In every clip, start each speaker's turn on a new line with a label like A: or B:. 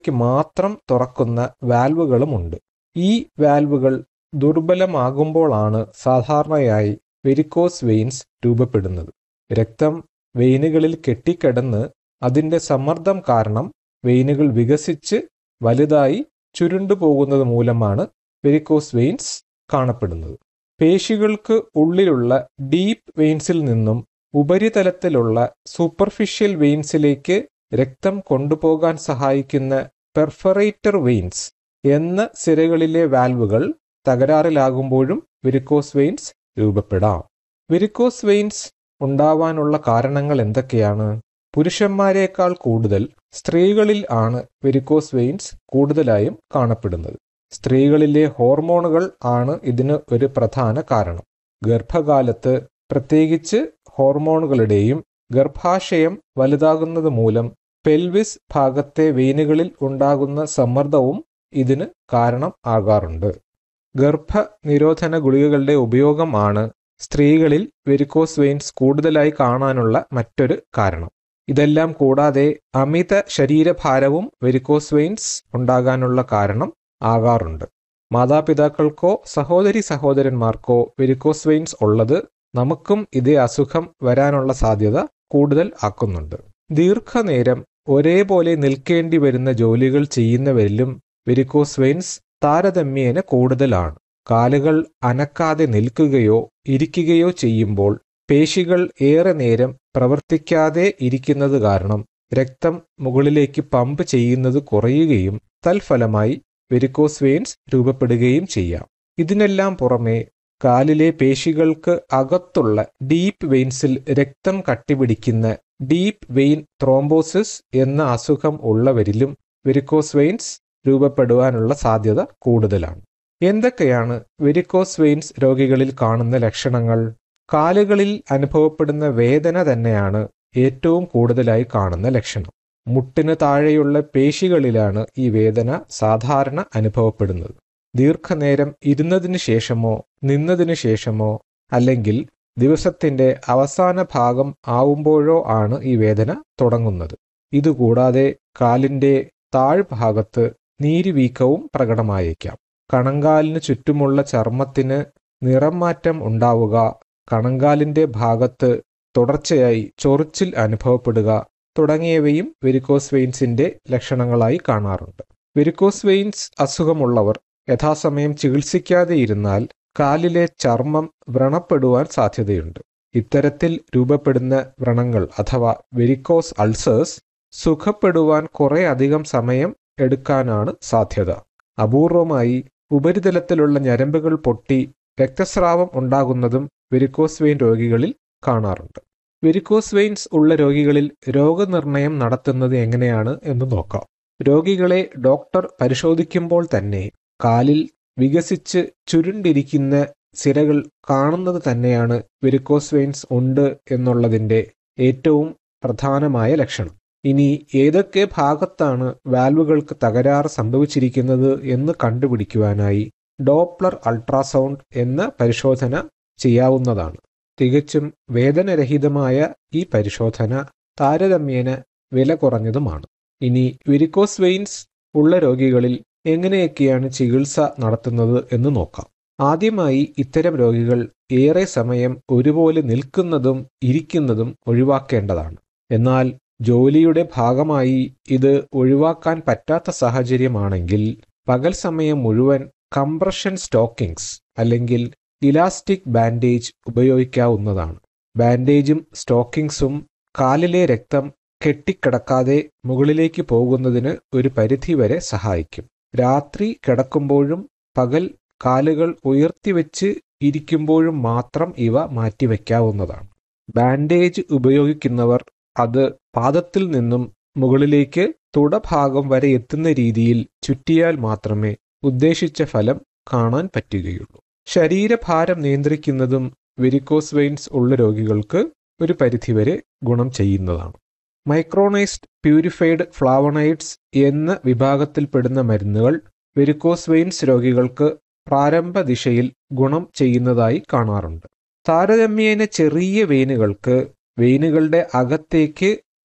A: മുകളിലേക്ക് മാത്രം തുറക്കുന്ന വാൽവുകളുമുണ്ട് ഈ വാൽവുകൾ ദുർബലമാകുമ്പോഴാണ് സാധാരണയായി വെരിക്കോസ് വെയിൻസ് രൂപപ്പെടുന്നത് രക്തം വെയിനുകളിൽ കെട്ടിക്കിടന്ന് അതിൻ്റെ സമ്മർദ്ദം കാരണം വെയിനുകൾ വികസിച്ച് വലുതായി ചുരുണ്ടു പോകുന്നത് മൂലമാണ് വെരിക്കോസ് വെയിൻസ് കാണപ്പെടുന്നത് പേശികൾക്ക് ഉള്ളിലുള്ള ഡീപ്പ് വെയിൻസിൽ നിന്നും ഉപരിതലത്തിലുള്ള സൂപ്പർഫിഷ്യൽ വെയിൻസിലേക്ക് രക്തം കൊണ്ടുപോകാൻ സഹായിക്കുന്ന പെർഫറേറ്റർ വെയിൻസ് എന്ന സിരകളിലെ വാൽവുകൾ തകരാറിലാകുമ്പോഴും വെരിക്കോസ് വെയിൻസ് രൂപപ്പെടാം വെരിക്കോസ് വെയിൻസ് ഉണ്ടാവാനുള്ള കാരണങ്ങൾ എന്തൊക്കെയാണ് പുരുഷന്മാരെക്കാൾ കൂടുതൽ സ്ത്രീകളിൽ ആണ് വെരിക്കോസ് വെയിൻസ് കൂടുതലായും കാണപ്പെടുന്നത് സ്ത്രീകളിലെ ഹോർമോണുകൾ ആണ് ഇതിന് ഒരു പ്രധാന കാരണം ഗർഭകാലത്ത് പ്രത്യേകിച്ച് ഹോർമോണുകളുടെയും ഗർഭാശയം വലുതാകുന്നത് മൂലം പെൽവിസ് ഭാഗത്തെ വെയിനുകളിൽ ഉണ്ടാകുന്ന സമ്മർദ്ദവും ഇതിന് കാരണം ആകാറുണ്ട് ഗർഭ നിരോധന ഗുളികകളുടെ ഉപയോഗം ആണ് സ്ത്രീകളിൽ വെരിക്കോസ് വെയിൻസ് കൂടുതലായി കാണാനുള്ള മറ്റൊരു കാരണം ഇതെല്ലാം കൂടാതെ അമിത ശരീരഭാരവും വെരിക്കോസ് വെയിൻസ് ഉണ്ടാകാനുള്ള കാരണം ആകാറുണ്ട് മാതാപിതാക്കൾക്കോ സഹോദരി സഹോദരന്മാർക്കോ വെരിക്കോസ് വെയിൻസ് ഉള്ളത് നമുക്കും ഇതേ അസുഖം വരാനുള്ള സാധ്യത കൂടുതൽ ആക്കുന്നുണ്ട് ദീർഘനേരം ഒരേപോലെ നിൽക്കേണ്ടി വരുന്ന ജോലികൾ ചെയ്യുന്നവരിലും വെരിക്കോസ് വെയിൻസ് താരതമ്യേന കൂടുതലാണ് കാലുകൾ അനക്കാതെ നിൽക്കുകയോ ഇരിക്കുകയോ ചെയ്യുമ്പോൾ പേശികൾ ഏറെ നേരം പ്രവർത്തിക്കാതെ ഇരിക്കുന്നത് കാരണം രക്തം മുകളിലേക്ക് പമ്പ് ചെയ്യുന്നത് കുറയുകയും തൽഫലമായി വെരിക്കോസ് വെയിൻസ് രൂപപ്പെടുകയും ചെയ്യാം ഇതിനെല്ലാം പുറമെ കാലിലെ പേശികൾക്ക് അകത്തുള്ള ഡീപ്പ് വെയിൻസിൽ രക്തം കട്ടിപിടിക്കുന്ന ഡീപ്പ് വെയിൻ ത്രോംബോസിസ് എന്ന അസുഖം ഉള്ളവരിലും വെരിക്കോസ് വെയിൻസ് രൂപപ്പെടുവാനുള്ള സാധ്യത കൂടുതലാണ് എന്തൊക്കെയാണ് വെരിക്കോസ് വെയിൻസ് രോഗികളിൽ കാണുന്ന ലക്ഷണങ്ങൾ കാലുകളിൽ അനുഭവപ്പെടുന്ന വേദന തന്നെയാണ് ഏറ്റവും കൂടുതലായി കാണുന്ന ലക്ഷണം മുട്ടിന് താഴെയുള്ള പേശികളിലാണ് ഈ വേദന സാധാരണ അനുഭവപ്പെടുന്നത് ദീർഘനേരം ഇരുന്നതിന് ശേഷമോ നിന്നതിന് ശേഷമോ അല്ലെങ്കിൽ ദിവസത്തിന്റെ അവസാന ഭാഗം ആവുമ്പോഴോ ആണ് ഈ വേദന തുടങ്ങുന്നത് ഇതുകൂടാതെ കാലിന്റെ താഴ്ഭാഗത്ത് നീരുവീക്കവും പ്രകടമായേക്കാം കണങ്കാലിന് ചുറ്റുമുള്ള ചർമ്മത്തിന് നിറം മാറ്റം ഉണ്ടാവുക കണങ്കാലിന്റെ ഭാഗത്ത് തുടർച്ചയായി ചൊറിച്ചിൽ അനുഭവപ്പെടുക തുടങ്ങിയവയും വെരിക്കോസ് വെയിൻസിന്റെ ലക്ഷണങ്ങളായി കാണാറുണ്ട് വെരിക്കോസ് വെയിൻസ് അസുഖമുള്ളവർ യഥാസമയം ചികിത്സിക്കാതെ ഇരുന്നാൽ കാലിലെ ചർമ്മം വ്രണപ്പെടുവാൻ സാധ്യതയുണ്ട് ഇത്തരത്തിൽ രൂപപ്പെടുന്ന വ്രണങ്ങൾ അഥവാ വെരിക്കോസ് അൾസേഴ്സ് സുഖപ്പെടുവാൻ കുറെ അധികം സമയം എടുക്കാനാണ് സാധ്യത അപൂർവമായി ഉപരിതലത്തിലുള്ള ഞരമ്പുകൾ പൊട്ടി രക്തസ്രാവം ഉണ്ടാകുന്നതും വെരിക്കോസ് വെയിൻ രോഗികളിൽ കാണാറുണ്ട് വെരിക്കോസ് വെയിൻസ് ഉള്ള രോഗികളിൽ രോഗനിർണയം നടത്തുന്നത് എങ്ങനെയാണ് എന്ന് നോക്കാം രോഗികളെ ഡോക്ടർ പരിശോധിക്കുമ്പോൾ തന്നെ കാലിൽ വികസിച്ച് ചുരുണ്ടിരിക്കുന്ന സിരകൾ കാണുന്നത് തന്നെയാണ് വെരിക്കോസ് വെയിൻസ് ഉണ്ട് എന്നുള്ളതിൻ്റെ ഏറ്റവും പ്രധാനമായ ലക്ഷണം ഇനി ഏതൊക്കെ ഭാഗത്താണ് വാൽവുകൾക്ക് തകരാറ് സംഭവിച്ചിരിക്കുന്നത് എന്ന് കണ്ടുപിടിക്കുവാനായി ഡോപ്ലർ അൾട്രാസൗണ്ട് എന്ന പരിശോധന ചെയ്യാവുന്നതാണ് തികച്ചും വേദനരഹിതമായ ഈ പരിശോധന താരതമ്യേന വില കുറഞ്ഞതുമാണ് ഇനി വെരിക്കോസ് വെയിൻസ് ഉള്ള രോഗികളിൽ എങ്ങനെയൊക്കെയാണ് ചികിത്സ നടത്തുന്നത് എന്ന് നോക്കാം ആദ്യമായി ഇത്തരം രോഗികൾ ഏറെ സമയം ഒരുപോലെ നിൽക്കുന്നതും ഇരിക്കുന്നതും ഒഴിവാക്കേണ്ടതാണ് എന്നാൽ ജോലിയുടെ ഭാഗമായി ഇത് ഒഴിവാക്കാൻ പറ്റാത്ത സാഹചര്യമാണെങ്കിൽ പകൽ സമയം മുഴുവൻ കംപ്രഷൻ സ്റ്റോക്കിങ്സ് അല്ലെങ്കിൽ ഇലാസ്റ്റിക് ബാൻഡേജ് ഉപയോഗിക്കാവുന്നതാണ് ബാൻഡേജും സ്റ്റോക്കിങ്സും കാലിലെ രക്തം കെട്ടിക്കിടക്കാതെ മുകളിലേക്ക് പോകുന്നതിന് ഒരു പരിധിവരെ സഹായിക്കും രാത്രി കിടക്കുമ്പോഴും പകൽ കാലുകൾ ഉയർത്തിവെച്ച് ഇരിക്കുമ്പോഴും മാത്രം ഇവ മാറ്റിവെക്കാവുന്നതാണ് ബാൻഡേജ് ഉപയോഗിക്കുന്നവർ അത് പാദത്തിൽ നിന്നും മുകളിലേക്ക് തുടഭാഗം വരെ എത്തുന്ന രീതിയിൽ ചുറ്റിയാൽ മാത്രമേ ഉദ്ദേശിച്ച ഫലം കാണാൻ പറ്റുകയുള്ളൂ ശരീരഭാരം നിയന്ത്രിക്കുന്നതും വെരിക്കോസ് വെയിൻസ് ഉള്ള രോഗികൾക്ക് ഒരു പരിധിവരെ ഗുണം ചെയ്യുന്നതാണ് മൈക്രോണൈസ്ഡ് പ്യൂരിഫൈഡ് ഫ്ലാവണൈഡ്സ് എന്ന വിഭാഗത്തിൽപ്പെടുന്ന മരുന്നുകൾ വെരിക്കോസ് വെയിൻസ് രോഗികൾക്ക് പ്രാരംഭ ദിശയിൽ ഗുണം ചെയ്യുന്നതായി കാണാറുണ്ട് താരതമ്യേന ചെറിയ വെയിനുകൾക്ക് വെയിനുകളുടെ അകത്തേക്ക്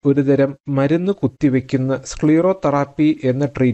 A: ഒരുതരം മരുന്ന് കുത്തിവെക്കുന്ന സ്ക്ലീറോതെറാപ്പി എന്ന ട്രീറ്റ്മെന്റ്